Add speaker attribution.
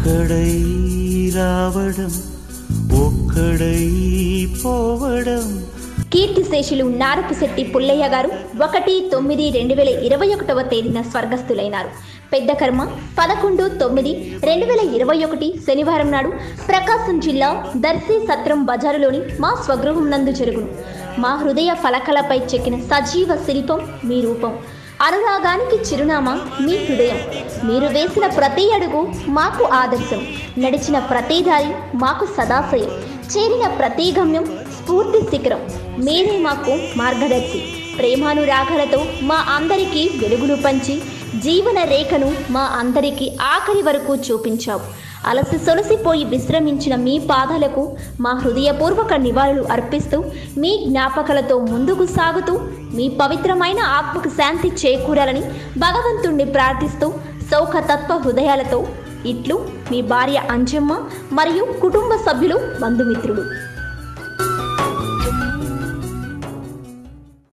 Speaker 1: ఒక్కడై రావడం ఒక్కడై పోవడం
Speaker 2: కీర్తిశేషులు నారపుశెట్టి పుల్లయ్య గారు ఒకటి తొమ్మిది రెండు వేల ఇరవై ఒకటవ తేదీన స్వర్గస్థులైనారు పెద్ద కర్మ పదకొండు తొమ్మిది రెండు వేల ఇరవై ఒకటి శనివారం నాడు ప్రకాశం జిల్లా దర్శి సత్రం బజారులోని మా స్వగృహం నందు జరుగును మా హృదయ ఫలకలపై చెక్కిన సజీవ శిల్పం మీ రూపం అనురాగానికి చిరునామా మీ హృదయం మీరు వేసిన ప్రతి అడుగు మాకు ఆదర్శం నడిచిన ప్రతి దారి మాకు సదాశయం చేరిన ప్రతి గమ్యం స్ఫూర్తి శిఖరం మీరే మాకు మార్గదర్శి ప్రేమానురాగాలతో మా అందరికీ వెలుగులు పంచి జీవన రేఖను మా అందరికీ ఆఖరి వరకు చూపించావు అలసి సొలసిపోయి విశ్రమించిన మీ పాదాలకు మా హృదయపూర్వక నివాళులు అర్పిస్తూ మీ జ్ఞాపకాలతో ముందుకు సాగుతూ మీ పవిత్రమైన ఆత్మకు శాంతి చేకూరాలని భగవంతుణ్ణి ప్రార్థిస్తూ సౌఖతత్వ హృదయాలతో ఇట్లు మీ భార్య అంజమ్మ మరియు కుటుంబ సభ్యులు బంధుమిత్రులు